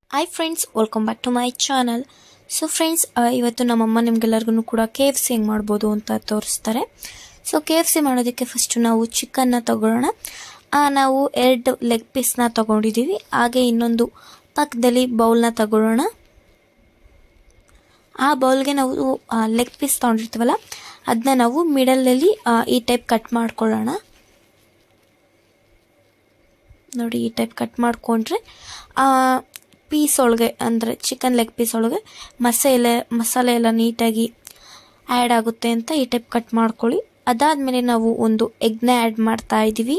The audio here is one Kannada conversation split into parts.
hi friends welcome back to my channel so friends ಇವತ್ತು ನಮ್ಮಮ್ಮ ನಿಮ್ಗೆಲ್ಲರಿಗೂ ಕೂಡ ಕೆ ಎಫ್ ಸಿ ಹೆಂಗೆ ಮಾಡ್ಬೋದು ಅಂತ ತೋರಿಸ್ತಾರೆ ಸೊ ಕೆ ಎಫ್ ಸಿ ಮಾಡೋದಕ್ಕೆ ಫಸ್ಟು ನಾವು ಚಿಕನ್ನ ತಗೊಳ್ಳೋಣ ಆ, ನಾವು ಎರಡು ಲೆಗ್ ಪೀಸ್ನ ತಗೊಂಡಿದ್ದೀವಿ ಹಾಗೆ ಇನ್ನೊಂದು ಪಕ್ಕದಲ್ಲಿ ಬೌಲ್ನ ತಗೊಳ್ಳೋಣ ಆ ಬೌಲ್ಗೆ ನಾವು ಲೆಗ್ ಪೀಸ್ ತೊಗೊಂಡಿರ್ತೀವಲ್ಲ ಅದನ್ನ ನಾವು ಮಿಡಲಲ್ಲಿ ಈ ಟೈಪ್ ಕಟ್ ಮಾಡ್ಕೊಳ್ಳೋಣ ನೋಡಿ ಈ ಟೈಪ್ ಕಟ್ ಮಾಡಿಕೊಂಡ್ರೆ ಪೀಸ್ ಒಳಗೆ ಅಂದರೆ ಚಿಕನ್ ಲೆಗ್ ಪೀಸ್ ಒಳಗೆ ಮಸಾಲೆ ಮಸಾಲೆ ಎಲ್ಲ ನೀಟಾಗಿ ಆ್ಯಡ್ ಆಗುತ್ತೆ ಅಂತ ಈ ಟೈಪ್ ಕಟ್ ಮಾಡ್ಕೊಳ್ಳಿ ಅದಾದಮೇಲೆ ನಾವು ಒಂದು ಎಗ್ನ ಆ್ಯಡ್ ಮಾಡ್ತಾ ಇದ್ದೀವಿ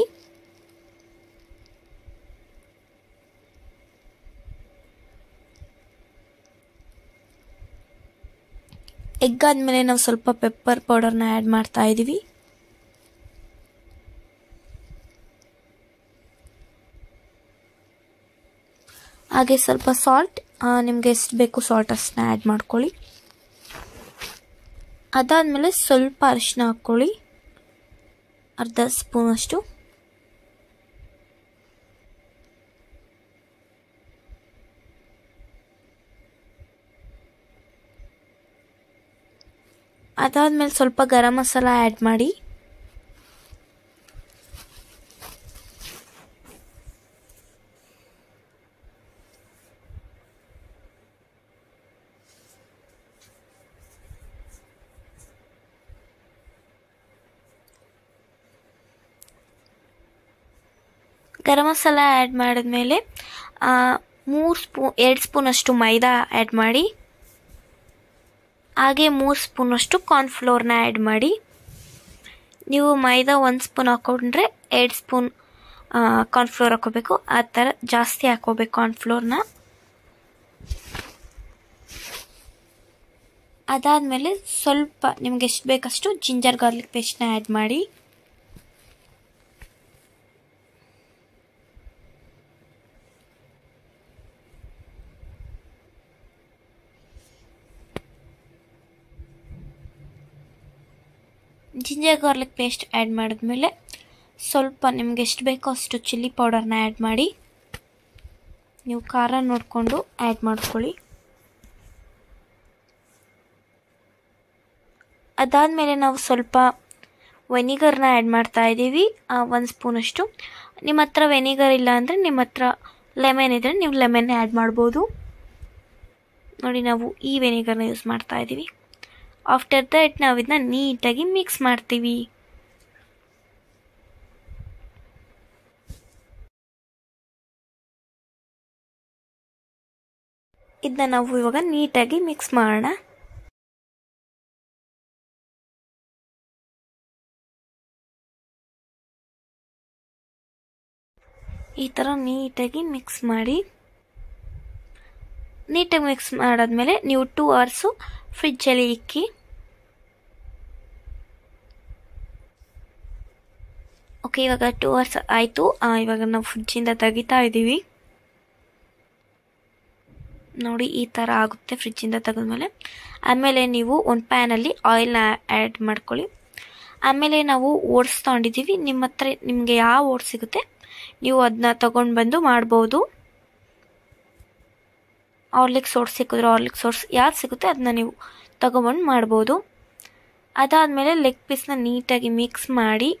ಎಗ್ ಆದಮೇಲೆ ನಾವು ಸ್ವಲ್ಪ ಪೆಪ್ಪರ್ ಪೌಡರ್ನ ಆ್ಯಡ್ ಮಾಡ್ತಾ ಇದ್ದೀವಿ ಹಾಗೆ ಸ್ವಲ್ಪ ಸಾಲ್ಟ್ ನಿಮಗೆ ಎಷ್ಟು ಬೇಕು ಸಾಲ್ಟ್ ಅಷ್ಟನ್ನ ಆ್ಯಡ್ ಮಾಡ್ಕೊಳ್ಳಿ ಅದಾದಮೇಲೆ ಸ್ವಲ್ಪ ಅರಿಶಿನ ಹಾಕ್ಕೊಳ್ಳಿ ಅರ್ಧ ಸ್ಪೂನಷ್ಟು ಅದಾದಮೇಲೆ ಸ್ವಲ್ಪ ಗರಂ ಮಸಾಲ ಆ್ಯಡ್ ಮಾಡಿ ಗರಂ ಮಸಾಲ ಆ್ಯಡ್ ಮಾಡಿದ್ಮೇಲೆ ಮೂರು ಸ್ಪೂ ಎರಡು ಸ್ಪೂನಷ್ಟು ಮೈದಾ ಆ್ಯಡ್ ಮಾಡಿ ಹಾಗೆ ಮೂರು ಸ್ಪೂನಷ್ಟು ಕಾರ್ನ್ಫ್ಲೋರ್ನ ಆ್ಯಡ್ ಮಾಡಿ ನೀವು ಮೈದಾ ಒಂದು ಸ್ಪೂನ್ ಹಾಕ್ಕೊಂಡ್ರೆ ಎರಡು ಸ್ಪೂನ್ ಕಾರ್ನ್ಫ್ಲೋರ್ ಹಾಕೋಬೇಕು ಆ ಥರ ಜಾಸ್ತಿ ಹಾಕೋಬೇಕು ಕಾರ್ನ್ಫ್ಲೋರ್ನ ಅದಾದಮೇಲೆ ಸ್ವಲ್ಪ ನಿಮ್ಗೆ ಎಷ್ಟು ಬೇಕಷ್ಟು ಜಿಂಜರ್ ಗಾರ್ಲಿಕ್ ಪೇಸ್ಟ್ನ ಆ್ಯಡ್ ಮಾಡಿ ಜಿಂಜರ್ ಗಾರ್ಲಿಕ್ ಪೇಸ್ಟ್ ಆ್ಯಡ್ ಮಾಡಿದ್ಮೇಲೆ ಸ್ವಲ್ಪ ನಿಮ್ಗೆ ಎಷ್ಟು ಬೇಕೋ ಅಷ್ಟು ಚಿಲ್ಲಿ ಪೌಡರ್ನ ಆ್ಯಡ್ ಮಾಡಿ ನೀವು ಖಾರ ನೋಡಿಕೊಂಡು ಆ್ಯಡ್ ಮಾಡ್ಕೊಳ್ಳಿ ಅದಾದಮೇಲೆ ನಾವು ಸ್ವಲ್ಪ ವೆನಿಗರ್ನ ಆ್ಯಡ್ ಮಾಡ್ತಾ ಇದ್ದೀವಿ ಒಂದು ಸ್ಪೂನಷ್ಟು ನಿಮ್ಮ ಹತ್ರ ವೆನಿಗರ್ ಇಲ್ಲ ಅಂದರೆ ನಿಮ್ಮ ಹತ್ರ ಲೆಮನ್ ಇದ್ದರೆ ನೀವು ಲೆಮನ್ ಆ್ಯಡ್ ಮಾಡ್ಬೋದು ನೋಡಿ ನಾವು ಈ ವೆನಿಗರ್ನ ಯೂಸ್ ಮಾಡ್ತಾ ಇದ್ದೀವಿ ಆಫ್ಟರ್ ದಟ್ ನಾವು ಇದನ್ನ ನೀಟಾಗಿ ಮಿಕ್ಸ್ ಮಾಡ್ತೀವಿ ಇದನ್ನ ನಾವು ಇವಾಗ ನೀಟಾಗಿ ಮಿಕ್ಸ್ ಮಾಡೋಣ ಈ ಥರ ನೀಟಾಗಿ ಮಿಕ್ಸ್ ಮಾಡಿ ನೀಟಾಗಿ ಮಿಕ್ಸ್ ಮಾಡಾದ್ಮೇಲೆ ನೀವು ಟೂ ಅವರ್ಸು ಫ್ರಿಜ್ಜಲ್ಲಿ ಇಕ್ಕಿ ಓಕೆ ಇವಾಗ ಟೂ ಅವರ್ಸ್ ಆಯಿತು ಇವಾಗ ನಾವು ಫ್ರಿಜ್ಜಿಂದ ತೆಗಿತಾ ಇದ್ದೀವಿ ನೋಡಿ ಈ ಥರ ಆಗುತ್ತೆ ಫ್ರಿಜ್ಜಿಂದ ತೆಗೆದ್ಮೇಲೆ ಆಮೇಲೆ ನೀವು ಒಂದು ಪ್ಯಾನಲ್ಲಿ ಆಯಿಲ್ನ ಆ್ಯಡ್ ಮಾಡ್ಕೊಳ್ಳಿ ಆಮೇಲೆ ನಾವು ಓಟ್ಸ್ ತೊಗೊಂಡಿದ್ದೀವಿ ನಿಮ್ಮ ಹತ್ರ ನಿಮಗೆ ಯಾವ ಓಟ್ಸ್ ಸಿಗುತ್ತೆ ನೀವು ಅದನ್ನ ತೊಗೊಂಡು ಬಂದು ಮಾಡ್ಬೋದು ಆರ್ಲಿಕ್ಸ್ ಓಟ್ಸ್ ಸಿಕ್ಕಿದ್ರೆ ಆರ್ಲಿಕ್ಸ್ ಓಟ್ಸ್ ಯಾವ್ದು ಸಿಗುತ್ತೆ ಅದನ್ನ ನೀವು ತೊಗೊಬಂದು ಮಾಡ್ಬೋದು ಅದಾದಮೇಲೆ ಲೆಗ್ ಪೀಸ್ನ ನೀಟಾಗಿ ಮಿಕ್ಸ್ ಮಾಡಿ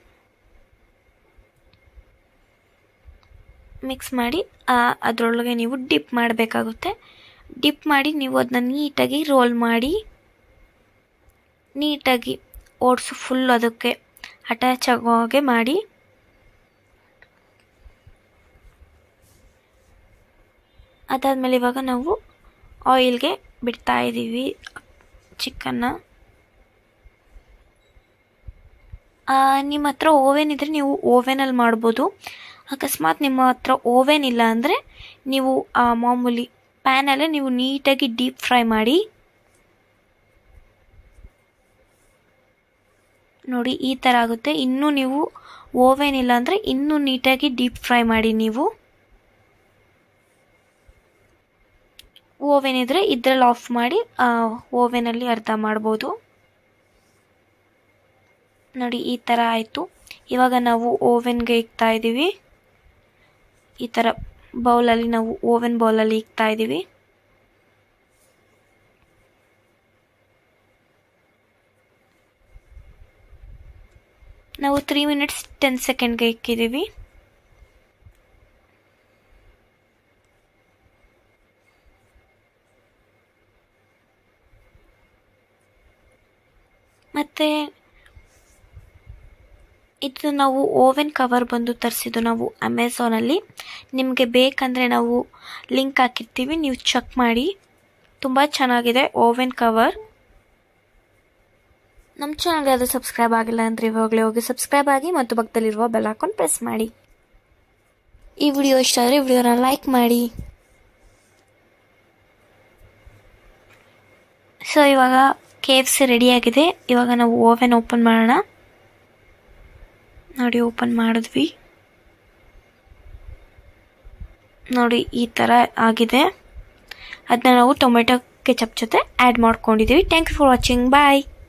ಮಿಕ್ಸ್ ಮಾಡಿ ಅದರೊಳಗೆ ನೀವು ಡಿಪ್ ಮಾಡಬೇಕಾಗುತ್ತೆ ಡಿಪ್ ಮಾಡಿ ನೀವು ಅದನ್ನ ನೀಟಾಗಿ ರೋಲ್ ಮಾಡಿ ನೀಟಾಗಿ ಓಟ್ಸು ಫುಲ್ ಅದಕ್ಕೆ ಅಟ್ಯಾಚ್ ಆಗೋ ಹಾಗೆ ಮಾಡಿ ಅದಾದಮೇಲೆ ಇವಾಗ ನಾವು ಆಯಿಲ್ಗೆ ಬಿಡ್ತಾ ಇದ್ದೀವಿ ಚಿಕನ್ನ ನಿಮ್ಮ ಹತ್ರ ಓವೆನ್ ಇದ್ದರೆ ನೀವು ಓವೆನಲ್ಲಿ ಮಾಡ್ಬೋದು ಅಕಸ್ಮಾತ್ ನಿಮ್ಮ ಹತ್ರ ಓವೆನ್ ಇಲ್ಲ ಅಂದರೆ ನೀವು ಮಾಮೂಲಿ ಪ್ಯಾನಲ್ಲೇ ನೀವು ನೀಟಾಗಿ ಡೀಪ್ ಫ್ರೈ ಮಾಡಿ ನೋಡಿ ಈ ಥರ ಆಗುತ್ತೆ ಇನ್ನೂ ನೀವು ಓವೆನ್ ಇಲ್ಲ ಅಂದರೆ ಇನ್ನೂ ನೀಟಾಗಿ ಡೀಪ್ ಫ್ರೈ ಮಾಡಿ ನೀವು ಓವೆನ್ ಇದ್ದರೆ ಇದರಲ್ಲಿ ಆಫ್ ಮಾಡಿ ಓವೆನಲ್ಲಿ ಅರ್ಧ ಮಾಡ್ಬೋದು ನೋಡಿ ಈ ಥರ ಆಯಿತು ಇವಾಗ ನಾವು ಓವೆನ್ಗೆ ಇಕ್ತಾ ಇದ್ದೀವಿ ಈ ಥರ ಬೌಲಲ್ಲಿ ನಾವು ಓವೆನ್ ಬೌಲಲ್ಲಿ ಇಕ್ತಾ ಇದ್ದೀವಿ ನಾವು ತ್ರೀ ಮಿನಿಟ್ಸ್ ಟೆನ್ ಸೆಕೆಂಡ್ಗೆ ಇಕ್ಕಿದ್ದೀವಿ ಮತ್ತು ಇದು ನಾವು ಓವೆನ್ ಕವರ್ ಬಂದು ತರಿಸಿದ್ದು ನಾವು ಅಮೆಝಾನಲ್ಲಿ ನಿಮಗೆ ಬೇಕಂದರೆ ನಾವು ಲಿಂಕ್ ಹಾಕಿರ್ತೀವಿ ನೀವು ಚೆಕ್ ಮಾಡಿ ತುಂಬ ಚೆನ್ನಾಗಿದೆ ಓವೆನ್ ಕವರ್ ನಮ್ಮ ಚಾನಲ್ಗೆ ಅದು ಸಬ್ಸ್ಕ್ರೈಬ್ ಆಗಿಲ್ಲ ಅಂದರೆ ಇವಾಗಲೇ ಹೋಗಿ ಸಬ್ಸ್ಕ್ರೈಬ್ ಆಗಿ ಮತ್ತು ಪಕ್ಕದಲ್ಲಿರುವ ಬೆಲ್ ಹಾಕೊಂಡು ಪ್ರೆಸ್ ಮಾಡಿ ಈ ವಿಡಿಯೋ ಇಷ್ಟ ಆದರೆ ವಿಡಿಯೋನ ಲೈಕ್ ಮಾಡಿ ಸೊ ಇವಾಗ ಕೆ ಎಫ್ ಸಿ ರೆಡಿಯಾಗಿದೆ ಇವಾಗ ನಾವು ಓವೆನ್ ಓಪನ್ ಮಾಡೋಣ ನೋಡಿ ಓಪನ್ ಮಾಡಿದ್ವಿ ನೋಡಿ ಈ ಥರ ಆಗಿದೆ ಅದನ್ನ ನಾವು ಟೊಮೆಟೊ ಕೆಚಪ್ ಜೊತೆ ಆ್ಯಡ್ ಮಾಡ್ಕೊಂಡಿದ್ದೀವಿ thank you for watching bye